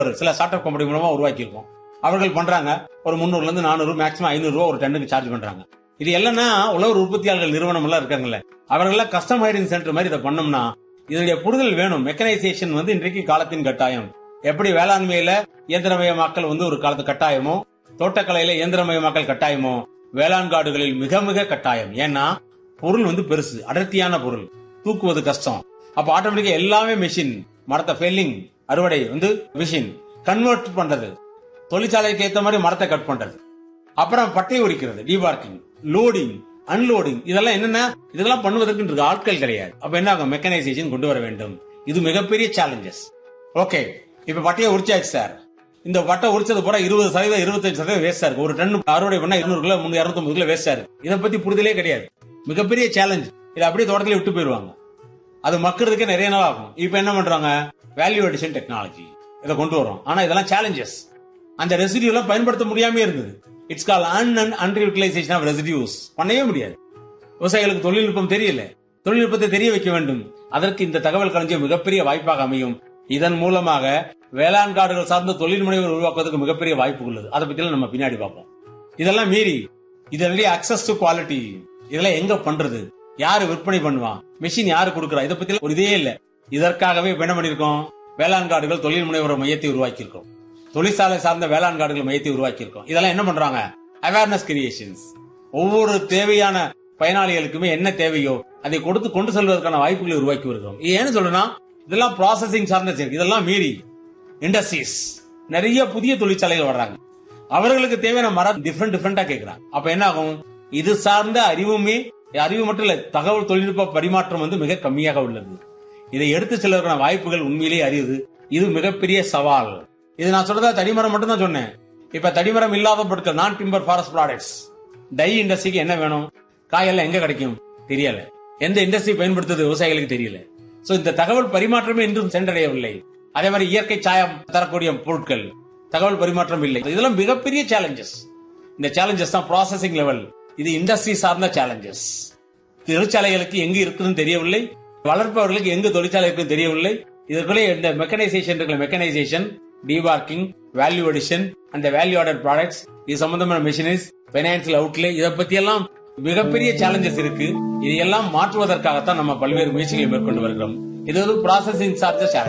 ஒரு சில start up company மூலமா உருவாக்கியிருக்கோம் அவர்கள் பண்றாங்க ஒரு முந்நூறுல இருந்து நானூறு மேக்ஸிமம் ஐநூறு ரூபா ஒரு டன்னுக்கு சார்ஜ் பண்றாங்க இது எல்லாம்னா உழவர் உற்பத்தியாளர்கள் நிறுவனம் எல்லாம் இருக்காங்கல்ல அவர்கள்லாம் கஸ்டம் ஹைரிங் சென்டர் மாதிரி இதை பண்ணோம்னா இதனுடைய புரிதல் வேணும் மெக்கனைசேஷன் வந்து இன்றைக்கு காலத்தின் கட்டாயம் எப்படி வேளாண்மையில இயந்திரமயமாக்கல் வந்து ஒரு காலத்து கட்டாயமோ தோட்டக்கலையில இயந்திரமயமாக்கல் கட்டாயமோ வேளாண் காடுகளில் மிக மிக கட்டாயம் ஏன்னா பொருள் வந்து பெருசு அடர்த்தியான பொருள் தூக்குவது கஷ்டம் அப்ப ஆட்டோமேட்டிக்கா எல்லாமே மெஷின் மரத்தை ஃபெல்லிங் அறுவடை வந்து மிஷின் கன்வெர்ட் பண்றது தொழிற்சாலைக்கு ஏத்த மாதிரி மரத்தை கட் பண்றது அப்புறம் பட்டை உரிக்கிறது டீபார்க்கிங் லோடிங் அன்லோடிங் இதெல்லாம் என்னென்ன இதெல்லாம் பண்ணுவதற்கு இன்றைக்கு ஆட்கள் கிடையாது அப்ப என்ன ஆகும் மெக்கனைசேஷன் கொண்டு வர வேண்டும் இது மிகப்பெரிய சேலஞ்சஸ் ஓகே இப்ப பட்டையை உரிச்சாச்சு சார் இந்த பட்டை உரிச்சது பூரா இருபது சதவீதம் இருபத்தஞ்சு சதவீதம் வேஸ்டா இருக்கு ஒரு டன் அறுவடை பண்ணா இருநூறு கிலோ முன்னூறு இருநூத்தி கிலோ வேஸ்டா இருக்கு இதை பத்தி புரிதலே கிடையாது மிகப்பெரிய சேலஞ்ச் இதை அப்படியே தோட்டத்திலே விட்டு போயிருவாங்க அது மக்கிறதுக்கே நிறைய நாள் ஆகும் இப்ப என்ன பண்றாங்க வேல்யூ அடிஷன் டெக்னாலஜி இதை கொண்டு வரோம் ஆனா இதெல்லாம் சேலஞ்சஸ் அந்த ரெசிடியூ எல்லாம் பயன்படுத்த முடியாம இருந்தது it's called un and underutilisation of residues பண்ணவே முடியாது விவசாயிகளுக்கு தொழில்நுட்பம் தெரியல தொழில்நுட்பத்தை தெரிய வைக்க வேண்டும் அதற்கு இந்த தகவல் களஞ்சியம் மிகப்பெரிய வாய்ப்பாக அமையும் இதன் மூலமாக வேளாண் காடுகள் சார்ந்த தொழில் முனைவர் உருவாக்குவதற்கு மிகப்பெரிய வாய்ப்பு உள்ளது அதை பத்தி நம்ம பின்னாடி பார்ப்போம் இதெல்லாம் மீறி இதனுடைய அக்சஸ் டு குவாலிட்டி இதெல்லாம் எங்க பண்றது யாரு விற்பனை பண்ணுவான் மிஷின் யாரு கொடுக்கறா இதை பத்தி ஒரு இதே இல்ல இதற்காகவே இப்ப என்ன பண்ணிருக்கோம் வேளாண் காடுகள் தொழில் முனைவர் மையத்தை உருவாக்கி இருக்கோம் தொழிற்சாலை சார்ந்த வேளாண் காடுகள் மையத்தை உருவாக்கி இருக்கோம் இதெல்லாம் என்ன பண்றாங்க அவேர்னஸ் கிரியேஷன்ஸ் ஒவ்வொரு தேவையான பயனாளிகளுக்குமே என்ன தேவையோ அதை கொடுத்து கொண்டு செல்வதற்கான வாய்ப்புகளை உருவாக்கி வருகிறோம் இது ஏன்னு சொல்றேன்னா இதெல்லாம் ப்ராசஸிங் சார்ந்த செயல். இதெல்லாம் மீறி இண்டஸ்ட்ரீஸ் நிறைய புதிய தொழிற்சாலைகள் வர்றாங்க அவர்களுக்கு தேவையான மரம் டிஃப்ரெண்ட் டிஃப்ரெண்டா கேட்கறாங்க அப்ப என்ன ஆகும் இது சார்ந்த அறிவுமே அறிவு மட்டும் இல்ல தகவல் தொழில்நுட்ப பரிமாற்றம் வந்து மிக கம்மியாக உள்ளது இதை எடுத்து செல்வதற்கான வாய்ப்புகள் உண்மையிலேயே அறியுது இது மிகப்பெரிய சவால் இது நான் சொல்றதா தடிமரம் மட்டும் தான் சொன்னேன் இப்ப தடிமரம் இல்லாத பொருட்கள் நான் டிம்பர் ஃபாரஸ்ட் ப்ராடக்ட்ஸ் டை இண்டஸ்ட்ரிக்கு என்ன வேணும் காயெல்லாம் எங்க கிடைக்கும் தெரியல எந்த இண்டஸ்ட்ரி பயன்படுத்துறது விவசாயிகளுக்கு தெரியல சோ இந்த தகவல் பரிமாற்றமே இன்றும் சென்றடையவில்லை அதே மாதிரி இயற்கை சாயம் தரக்கூடிய பொருட்கள் தகவல் பரிமாற்றம் இல்லை இதெல்லாம் மிகப்பெரிய சேலஞ்சஸ் இந்த சேலஞ்சஸ் தான் ப்ராசஸிங் லெவல் இது இண்டஸ்ட்ரி சார்ந்த சேலஞ்சஸ் தொழிற்சாலைகளுக்கு எங்க இருக்குன்னு தெரியவில்லை வளர்ப்பவர்களுக்கு எங்க தொழிற்சாலை இருக்குன்னு தெரியவில்லை இதற்குள்ளே இந்த மெக்கனைசேஷன் இருக்குல்ல மெக்கனைசேஷன் டிபார்க்கிங் வேல்யூ அடிஷன் அந்த வேல்யூ ஆர்டர் ப்ராடக்ட்ஸ் இது சம்பந்தமான மிஷினரிஸ் பைனான்சியல் அவுட்லே இதை பத்தி எல்லாம் மிகப்பெரிய சேலஞ்சஸ் இருக்கு இதையெல்லாம் மாற்றுவதற்காகத்தான் நம்ம பல்வேறு முயற்சிகளை மேற்கொண்டு வருகிறோம் இது ஒரு ப்ராசஸிங் சார்ந்த சேலஞ்ச்